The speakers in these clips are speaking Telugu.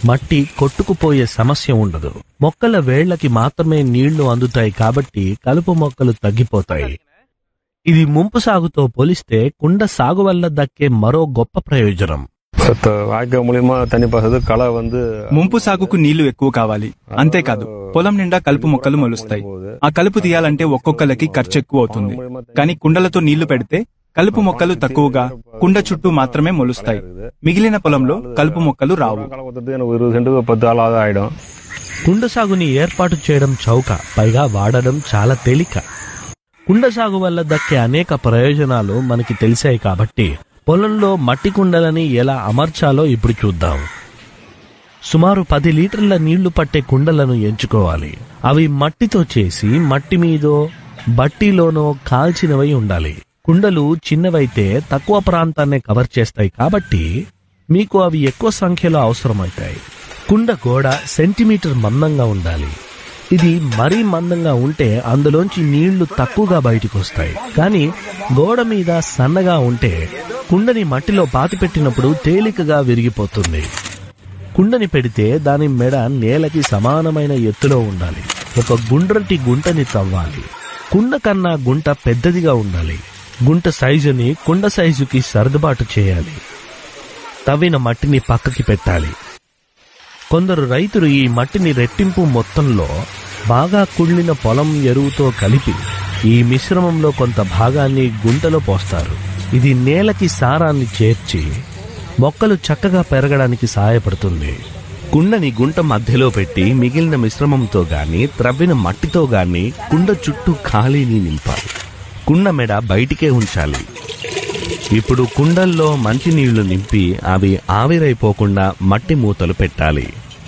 మట్టి కొట్టుకుపోయే సమస్య ఉండదు మొక్కల వేళ్లకి మాత్రమే నీళ్లు అందుతాయి కాబట్టి కలుపు మొక్కలు తగ్గిపోతాయి ఇది ముంపు సాగుతో పోలిస్తే కుండ సాగు వల్ల దక్కే మరో గొప్ప ప్రయోజనం த- வாய்க்கால் மூலியமா தண்ணி பாசது களை வந்து ముంపు సాగుకు నీళ్లు ఎక్కువ కావాలి అంతేకాదు పొలం నిండా కలుపు మొక్కలు మొలుస్తాయి ఆ కలుపు తీయాలంటే ఒక్కొక్కలకి ఖర్చు ఎక్కువ అవుతుంది కానీ కుండలతో నీళ్లు పెడితే కలుపు మొక్కలు తక్కువగా కుండ చుట్టూ మాత్రమే మొలుస్తాయి మిగిలిన పొలంలో కలుపు మొక్కలు రావు களை கொத்துறதுக்கு எனக்கு ஒரு இருபது சென்ட்டுக்கு பத்து ஆள் ஆதான் ஆயிடும் కుండ సాగుని ఏర్పాటు చేయడం చౌక పైగా వాడడం చాలా తేలిక కుండ సాగు వల్ల దక్కే అనేక ప్రయోజనాలు మనకి తెలిసాయి కాబట్టి పొలంలో మట్టి కుండలని ఎలా అమర్చాలో ఇప్పుడు చూద్దాం సుమారు పది లీటర్ల నీళ్లు పట్టే కుండలను ఎంచుకోవాలి అవి మట్టితో చేసి మట్టి మీదో బట్టిలోనో కాల్చినవై ఉండాలి కుండలు చిన్నవైతే తక్కువ ప్రాంతాన్నే కవర్ చేస్తాయి కాబట్టి మీకు అవి ఎక్కువ సంఖ్యలో అవసరమవుతాయి కుండ గోడ సెంటీమీటర్ మందంగా ఉండాలి ఇది మరీ మందంగా ఉంటే అందులోంచి నీళ్లు తక్కువగా బయటికి వస్తాయి కానీ గోడ మీద సన్నగా ఉంటే కుండని మట్టిలో పాతిపెట్టినప్పుడు తేలికగా విరిగిపోతుంది కుండని పెడితే దాని మెడ నేలకి సమానమైన ఎత్తులో ఉండాలి ఒక గుండ్రటి గుంటని తవ్వాలి కుండ కన్నా గుంట పెద్దదిగా ఉండాలి గుంట సైజుని కుండ సైజుకి సర్దుబాటు చేయాలి తవ్విన మట్టిని పక్కకి పెట్టాలి కొందరు రైతులు ఈ మట్టిని రెట్టింపు మొత్తంలో బాగా కుళ్ళిన పొలం ఎరువుతో కలిపి ఈ మిశ్రమంలో కొంత భాగాన్ని గుంటలో పోస్తారు ఇది నేలకి సారాన్ని చేర్చి మొక్కలు చక్కగా పెరగడానికి సహాయపడుతుంది కుండని గుంట మధ్యలో పెట్టి మిగిలిన మిశ్రమంతో గాని త్రవ్విన మట్టితో గాని కుండ చుట్టూ ఖాళీని నింపాలి కుండ మెడ బయటికే ఉంచాలి ఇప్పుడు కుండల్లో మంచినీళ్లు నింపి అవి ఆవిరైపోకుండా మట్టి మూతలు పెట్టాలి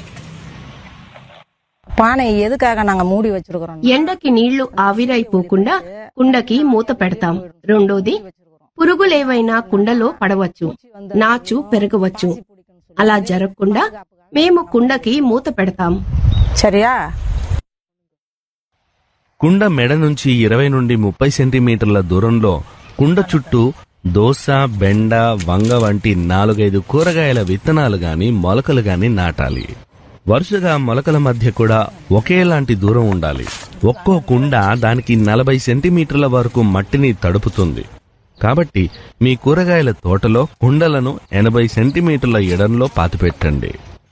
பானை எதுக்காக நாங்க மூடி வச்சிருக்கிறோம் ఎండకి నీళ్లు ఆవిరైపోకుండా కుండకి మూత పెడతాం రెండోది పురుగులేవైనా కుండలో పడవచ్చు నాచు పెరగవచ్చు అలా జరగకుండా మేము కుండకి మూత పెడతాం சரியா కుండ మెడ నుంచి ఇరవై నుండి ముప్పై సెంటీమీటర్ల దూరంలో కుండ చుట్టూ దోస బెండ వంగ వంటి నాలుగైదు కూరగాయల విత్తనాలు గాని మొలకలు గాని నాటాలి వరుసగా మొలకల మధ్య కూడా ఒకేలాంటి దూరం ఉండాలి ఒక్కో కుండ దానికి నలభై సెంటీమీటర్ల వరకు మట్టిని తడుపుతుంది కాబట్టి మీ కూరగాయల తోటలో కుండలను ఎనభై సెంటీమీటర్ల ఎడంలో పాతిపెట్టండి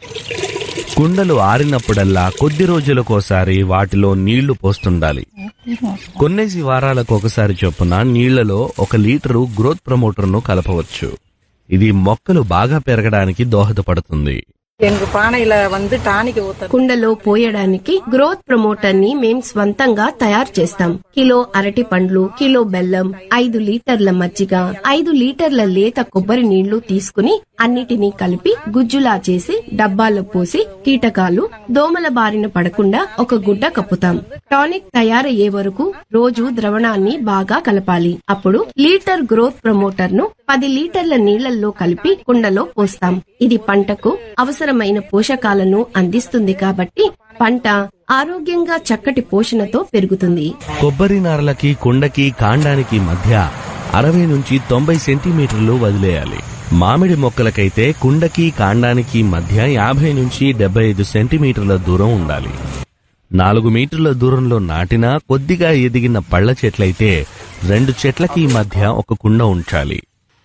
కుండలు ఆరినప్పుడల్లా కొద్ది రోజులకోసారి వాటిలో నీళ్లు పోస్తుండాలి కొన్నేసి వారాలకు ఒకసారి చొప్పున నీళ్లలో ఒక లీటరు గ్రోత్ ప్రమోటర్ను కలపవచ్చు ఇది మొక్కలు బాగా పెరగడానికి దోహదపడుతుంది எங்க பானையில வந்து டானிக் ஊத்த కుండలో పోయడానికి గ్రోత్ ప్రమోటర్ ని మేం స్వంతంగా తయారు చేస్తాం కిలో అరటి పండ్లు కిలో బెల్లం ఐదు లీటర్ల మజ్జిగ ఐదు లీటర్ల లేత కొబ్బరి నీళ్లు తీసుకుని అన్నిటినీ కలిపి గుజ్జులా చేసి డబ్బాలో పోసి కీటకాలు దోమల బారిన పడకుండా ఒక గుడ్డ కప్పుతాం టానిక్ తయారయ్యే వరకు రోజు ద్రవణాన్ని బాగా కలపాలి అప్పుడు లీటర్ గ్రోత్ ప్రమోటర్ ను పది లీటర్ల నీళ్లలో కలిపి కుండలో పోస్తాం ఇది పంటకు అవసరమైన పోషకాలను అందిస్తుంది కాబట్టి పంట ఆరోగ్యంగా చక్కటి పోషణతో పెరుగుతుంది కొబ్బరి నారలకి కుండకి కాండానికి మధ్య అరవై నుంచి తొంభై సెంటీమీటర్లు వదిలేయాలి మామిడి మొక్కలకైతే కుండకి కాండానికి మధ్య యాభై నుంచి డెబ్బై ఐదు సెంటీమీటర్ల దూరం ఉండాలి నాలుగు మీటర్ల దూరంలో నాటిన కొద్దిగా ఎదిగిన పళ్ళ చెట్లయితే రెండు చెట్లకి మధ్య ఒక కుండ ఉంచాలి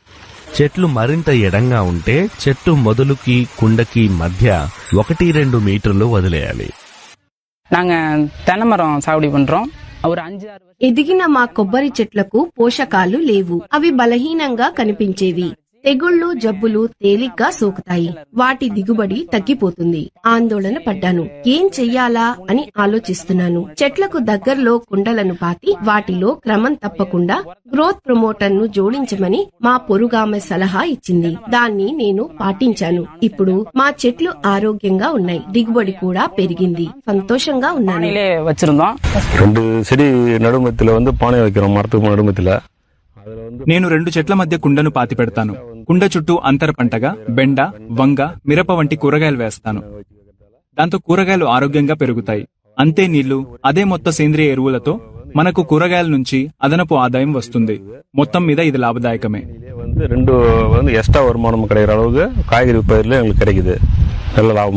చెట్లు మరింత ఎడంగా ఉంటే చెట్టు మొదలుకి కుండకి మధ్య ఒకటి రెండు మీటర్లు వదిలేయాలి நாங்க தென்னை மரம் சாகுபடி பண்றோம் ஒரு அஞ்சு ஆறு வருஷம் ఎదిగిన మా కొబ్బరి చెట్లకు పోషకాలు లేవు అవి బలహీనంగా కనిపించేవి తెగుళ్ళు జబ్బులు తేలిగ్గా సోకుతాయి వాటి దిగుబడి తగ్గిపోతుంది ఆందోళన పడ్డాను ఏం చెయ్యాలా అని ఆలోచిస్తున్నాను చెట్లకు దగ్గరలో కుండలను పాతి వాటిలో క్రమం తప్పకుండా గ్రోత్ ప్రమోటర్ ను జోడించమని మా పొరుగామె సలహా ఇచ్చింది దాన్ని నేను పాటించాను ఇప్పుడు మా చెట్లు ఆరోగ్యంగా ఉన్నాయి దిగుబడి కూడా పెరిగింది సంతోషంగా ఉన్నాను பானையிலே வச்சிருந்தோம் ரெண்டு செடி நடுமத்தில் வந்து பானை வைக்கிறோம் மரத்துக்கு நடுமத்தில் அதுல வந்து నేను రెండు చెట్ల మధ్య కుండను పాతి పెడతాను కుండ చుట్టూ అంతర పంటగా బెండ వంగ మిరప వంటి కూరగాయలు వేస్తాను దాంతో కూరగాయలు ఆరోగ్యంగా పెరుగుతాయి అంతే నీళ్లు అదే మొత్తం సేంద్రియ ఎరువులతో మనకు కూరగాయల నుంచి అదనపు ఆదాయం వస్తుంది మొత్తం మీద ఇది లాభదాయకమే இதுலயே வந்து ரெண்டு வந்து எக்ஸ்ட்ரா வருமானம் கிடைக்கிற அளவுக்கு காய்கறி பயிரில் எங்களுக்கு கிடைக்குது நல்ல லாபம்